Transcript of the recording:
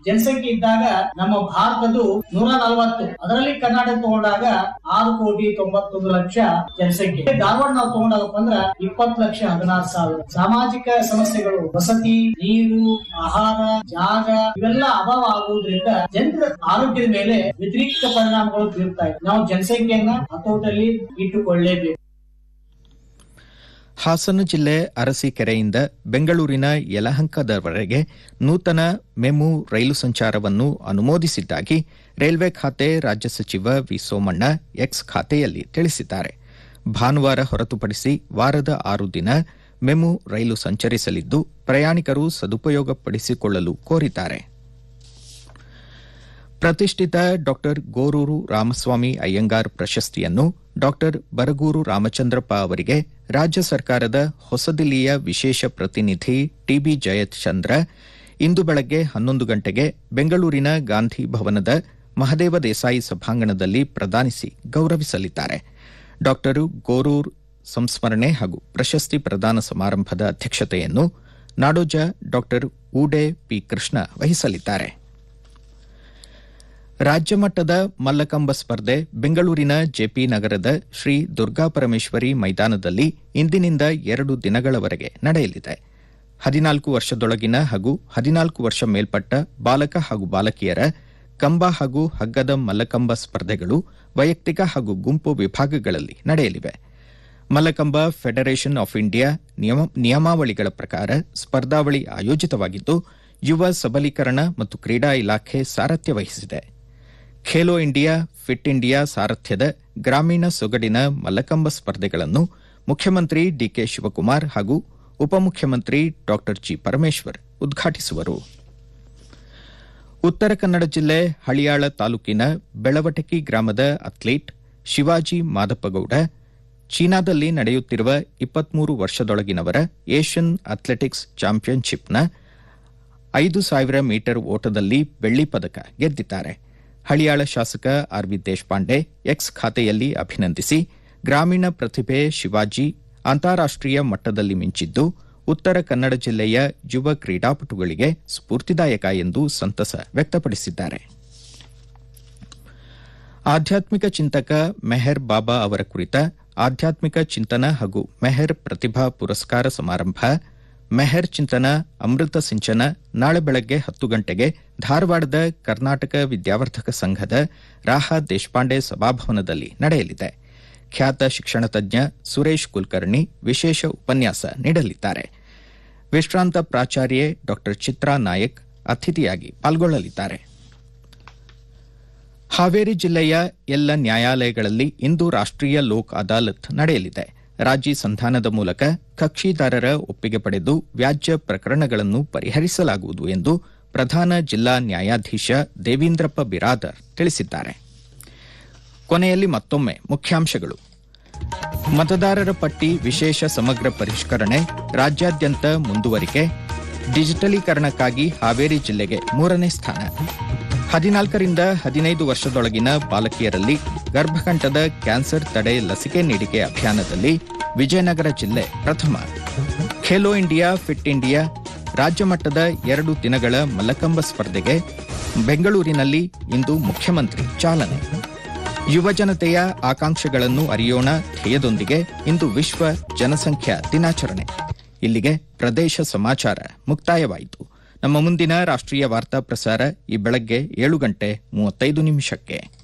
ಜನಸಂಖ್ಯೆ ಇದ್ದಾಗ ನಮ್ಮ ಭಾರತದ್ದು ನೂರ ನಲವತ್ತು ಅದರಲ್ಲಿ ಕರ್ನಾಟಕ ತಗೊಂಡಾಗ ಆರು ಕೋಟಿ ತೊಂಬತ್ತೊಂದು ಲಕ್ಷ ಜನಸಂಖ್ಯೆ ಧಾರವಾಡ ನಾವು ತಗೊಂಡಾಗಪ್ಪ ಅಂದ್ರ ಇಪ್ಪತ್ತು ಲಕ್ಷ ಹದಿನಾರು ಸಾವಿರ ಸಾಮಾಜಿಕ ಸಮಸ್ಯೆಗಳು ವಸತಿ ನೀರು ಆಹಾರ ಜಾಗ ಇವೆಲ್ಲ ಅಭಾವ ಆಗುವುದರಿಂದ ಜನರ ಆರೋಗ್ಯದ ಮೇಲೆ ವ್ಯತಿರಿಕ್ತ ಪರಿಣಾಮಗಳು ಬೀರ್ತಾ ಇದೆ ನಾವು ಜನಸಂಖ್ಯೆಯನ್ನ ಹತೋಟಲ್ಲಿ ಇಟ್ಟುಕೊಳ್ಳಲೇಬೇಕು ಹಾಸನ ಜಿಲ್ಲೆ ಅರಸೀಕೆರೆಯಿಂದ ಬೆಂಗಳೂರಿನ ಯಲಹಂಕದವರೆಗೆ ನೂತನ ಮೆಮು ರೈಲು ಸಂಚಾರವನ್ನು ಅನುಮೋದಿಸಿದ್ದಾಗಿ ರೈಲ್ವೆ ಖಾತೆ ರಾಜ್ಯ ಸಚಿವ ವಿ ಸೋಮಣ್ಣ ಎಕ್ಸ್ ಖಾತೆಯಲ್ಲಿ ತಿಳಿಸಿದ್ದಾರೆ ಭಾನುವಾರ ಹೊರತುಪಡಿಸಿ ವಾರದ ಆರು ದಿನ ಮೆಮು ರೈಲು ಸಂಚರಿಸಲಿದ್ದು ಪ್ರಯಾಣಿಕರು ಸದುಪಯೋಗಪಡಿಸಿಕೊಳ್ಳಲು ಕೋರಿದ್ದಾರೆ ಪ್ರತಿಷ್ಠಿತ ಡಾ ಗೋರೂರು ರಾಮಸ್ವಾಮಿ ಅಯ್ಯಂಗಾರ್ ಪ್ರಶಸ್ತಿಯನ್ನು ಡಾ ಬರಗೂರು ರಾಮಚಂದ್ರಪ್ಪ ಅವರಿಗೆ ರಾಜ್ಯ ಸರ್ಕಾರದ ಹೊಸದಿಲ್ಲಿಯ ವಿಶೇಷ ಪ್ರತಿನಿಧಿ ಟಿಬಿ ಜಯಚಂದ್ರ ಇಂದು ಬೆಳಗ್ಗೆ ಹನ್ನೊಂದು ಗಂಟೆಗೆ ಬೆಂಗಳೂರಿನ ಗಾಂಧಿ ಭವನದ ಮಹದೇವ ದೇಸಾಯಿ ಸಭಾಂಗಣದಲ್ಲಿ ಪ್ರದಾನಿಸಿ ಗೌರವಿಸಲಿದ್ದಾರೆ ಡಾ ಗೋರೂರ್ ಸಂಸ್ಮರಣೆ ಹಾಗೂ ಪ್ರಶಸ್ತಿ ಪ್ರದಾನ ಸಮಾರಂಭದ ಅಧ್ಯಕ್ಷತೆಯನ್ನು ನಾಡೋಜ ಡಾ ಊಡೆ ಪಿ ಕೃಷ್ಣ ವಹಿಸಲಿದ್ದಾರೆ ರಾಜ್ಯ ಮಟ್ಟದ ಮಲ್ಲಕಂಬ ಸ್ಪರ್ಧೆ ಬೆಂಗಳೂರಿನ ಜೆಪಿ ನಗರದ ಶ್ರೀ ದುರ್ಗಾಪರಮೇಶ್ವರಿ ಮೈದಾನದಲ್ಲಿ ಇಂದಿನಿಂದ ಎರಡು ದಿನಗಳವರೆಗೆ ನಡೆಯಲಿದೆ ಹದಿನಾಲ್ಕು ವರ್ಷದೊಳಗಿನ ಹಾಗೂ ಹದಿನಾಲ್ಕು ವರ್ಷ ಮೇಲ್ಪಟ್ಟ ಬಾಲಕ ಹಾಗೂ ಬಾಲಕಿಯರ ಕಂಬ ಹಾಗೂ ಹಗ್ಗದ ಮಲ್ಲಕಂಬ ಸ್ಪರ್ಧೆಗಳು ವೈಯಕ್ತಿಕ ಹಾಗೂ ಗುಂಪು ವಿಭಾಗಗಳಲ್ಲಿ ನಡೆಯಲಿವೆ ಮಲ್ಲಕಂಬ ಫೆಡರೇಷನ್ ಆಫ್ ಇಂಡಿಯಾ ನಿಯಮಾವಳಿಗಳ ಪ್ರಕಾರ ಸ್ಪರ್ಧಾವಳಿ ಆಯೋಜಿತವಾಗಿದ್ದು ಯುವ ಸಬಲೀಕರಣ ಮತ್ತು ಕ್ರೀಡಾ ಇಲಾಖೆ ಸಾರಥ್ಯ ವಹಿಸಿದೆ ಖೇಲೋ ಇಂಡಿಯಾ ಫಿಟ್ ಇಂಡಿಯಾ ಸಾರಥ್ಯದ ಗ್ರಾಮೀಣ ಸೊಗಡಿನ ಮಲ್ಲಕಂಬ ಸ್ಪರ್ಧೆಗಳನ್ನು ಮುಖ್ಯಮಂತ್ರಿ ಡಿಕೆ ಶಿವಕುಮಾರ್ ಹಾಗೂ ಉಪಮುಖ್ಯಮಂತ್ರಿ ಡಾ ಜಿ ಪರಮೇಶ್ವರ್ ಉದ್ಘಾಟಿಸುವರು ಉತ್ತರ ಕನ್ನಡ ಜಿಲ್ಲೆ ಹಳಿಯಾಳ ತಾಲೂಕಿನ ಬೆಳವಟಕಿ ಗ್ರಾಮದ ಅಥ್ಲೀಟ್ ಶಿವಾಜಿ ಮಾದಪ್ಪಗೌಡ ಚೀನಾದಲ್ಲಿ ನಡೆಯುತ್ತಿರುವ ಇಪ್ಪತ್ಮೂರು ವರ್ಷದೊಳಗಿನವರ ಏಷ್ಯನ್ ಅಥ್ಲೆಟಿಕ್ಸ್ ಚಾಂಪಿಯನ್ಶಿಪ್ನ ಐದು ಸಾವಿರ ಮೀಟರ್ ಓಟದಲ್ಲಿ ಬೆಳ್ಳಿ ಪದಕ ಗೆದ್ದಿದ್ದಾರೆ ಹಳಿಯಾಳ ಶಾಸಕ ಆರ್ವಿ ದೇಶಪಾಂಡೆ ಎಕ್ಸ್ ಖಾತೆಯಲ್ಲಿ ಅಭಿನಂದಿಸಿ ಗ್ರಾಮೀಣ ಪ್ರತಿಭೆ ಶಿವಾಜಿ ಅಂತಾರಾಷ್ಟೀಯ ಮಟ್ಟದಲ್ಲಿ ಮಿಂಚಿದ್ದು ಉತ್ತರ ಕನ್ನಡ ಜಿಲ್ಲೆಯ ಯುವ ಕ್ರೀಡಾಪಟುಗಳಿಗೆ ಸ್ಫೂರ್ತಿದಾಯಕ ಎಂದು ಸಂತಸ ವ್ಯಕ್ತಪಡಿಸಿದ್ದಾರೆ ಆಧ್ಯಾತ್ಮಿಕ ಚಿಂತಕ ಮೆಹರ್ ಬಾಬಾ ಅವರ ಕುರಿತ ಆಧ್ಯಾತ್ಮಿಕ ಚಿಂತನ ಹಾಗೂ ಮೆಹರ್ ಪ್ರತಿಭಾ ಪುರಸ್ಕಾರ ಸಮಾರಂಭ ಮೆಹರ್ ಚಿಂತನ ಅಮೃತ ಸಿಂಚನ ನಾಳೆ ಬೆಳಗ್ಗೆ ಹತ್ತು ಗಂಟೆಗೆ ಧಾರವಾಡದ ಕರ್ನಾಟಕ ವಿದ್ಯಾವರ್ಧಕ ಸಂಘದ ರಾಹ ದೇಶಪಾಂಡೆ ಸಭಾಭವನದಲ್ಲಿ ನಡೆಯಲಿದೆ ಖ್ಯಾತ ಶಿಕ್ಷಣ ತಜ್ಞ ಸುರೇಶ್ ಕುಲಕರ್ಣಿ ವಿಶೇಷ ಉಪನ್ಯಾಸ ನೀಡಲಿದ್ದಾರೆ ವಿಶ್ರಾಂತ ಪ್ರಾಚಾರ್ಯೆ ಡಾ ಚಿತ್ರಾ ನಾಯಕ್ ಅತಿಥಿಯಾಗಿ ಪಾಲ್ಗೊಳ್ಳಲಿದ್ದಾರೆ ಹಾವೇರಿ ಜಿಲ್ಲೆಯ ಎಲ್ಲ ನ್ಯಾಯಾಲಯಗಳಲ್ಲಿ ಇಂದು ರಾಷ್ಟೀಯ ಲೋಕ್ ಅದಾಲತ್ ನಡೆಯಲಿದೆ ರಾಜಿ ಸಂಧಾನದ ಮೂಲಕ ಕಕ್ಷಿದಾರರ ಒಪ್ಪಿಗೆ ಪಡೆದು ವ್ಯಾಜ್ಯ ಪ್ರಕರಣಗಳನ್ನು ಪರಿಹರಿಸಲಾಗುವುದು ಎಂದು ಪ್ರಧಾನ ಜಿಲ್ಲಾ ನ್ಯಾಯಾಧೀಶ ದೇವೀಂದ್ರಪ್ಪ ಬಿರಾದರ್ ತಿಳಿಸಿದ್ದಾರೆ ಕೊನೆಯಲ್ಲಿ ಮತ್ತೊಮ್ಮೆ ಮುಖ್ಯಾಂಶಗಳು ಮತದಾರರ ಪಟ್ಟಿ ವಿಶೇಷ ಸಮಗ್ರ ಪರಿಷ್ಕರಣೆ ರಾಜ್ಯಾದ್ಯಂತ ಮುಂದುವರಿಕೆ ಡಿಜಿಟಲೀಕರಣಕ್ಕಾಗಿ ಹಾವೇರಿ ಜಿಲ್ಲೆಗೆ ಮೂರನೇ ಸ್ಥಾನ ಹದಿನಾಲ್ಕರಿಂದ ಹದಿನೈದು ವರ್ಷದೊಳಗಿನ ಬಾಲಕಿಯರಲ್ಲಿ ಗರ್ಭಕಂಠದ ಕ್ಯಾನ್ಸರ್ ತಡೆ ಲಸಿಕೆ ನೀಡಿಕೆ ಅಭಿಯಾನದಲ್ಲಿ ವಿಜಯನಗರ ಜಿಲ್ಲೆ ಪ್ರಥಮ ಖೇಲೋ ಇಂಡಿಯಾ ಫಿಟ್ ಇಂಡಿಯಾ ರಾಜ್ಯ ಮಟ್ಟದ ಎರಡು ದಿನಗಳ ಮಲ್ಲಕಂಬ ಸ್ಪರ್ಧೆಗೆ ಬೆಂಗಳೂರಿನಲ್ಲಿ ಇಂದು ಮುಖ್ಯಮಂತ್ರಿ ಚಾಲನೆ ಯುವ ಜನತೆಯ ಆಕಾಂಕ್ಷೆಗಳನ್ನು ಅರಿಯೋಣ ಧ್ಯೇಯದೊಂದಿಗೆ ಇಂದು ವಿಶ್ವ ಜನಸಂಖ್ಯಾ ದಿನಾಚರಣೆ ಇಲ್ಲಿಗೆ ಪ್ರದೇಶ ಸಮಾಚಾರ ಮುಕ್ತಾಯವಾಯಿತು ನಮ್ಮ ಮುಂದಿನ ರಾಷ್ಟ್ರೀಯ ವಾರ್ತಾ ಪ್ರಸಾರ ಈ ಬೆಳಗ್ಗೆ ಏಳು ಗಂಟೆ ಮೂವತ್ತೈದು ನಿಮಿಷಕ್ಕೆ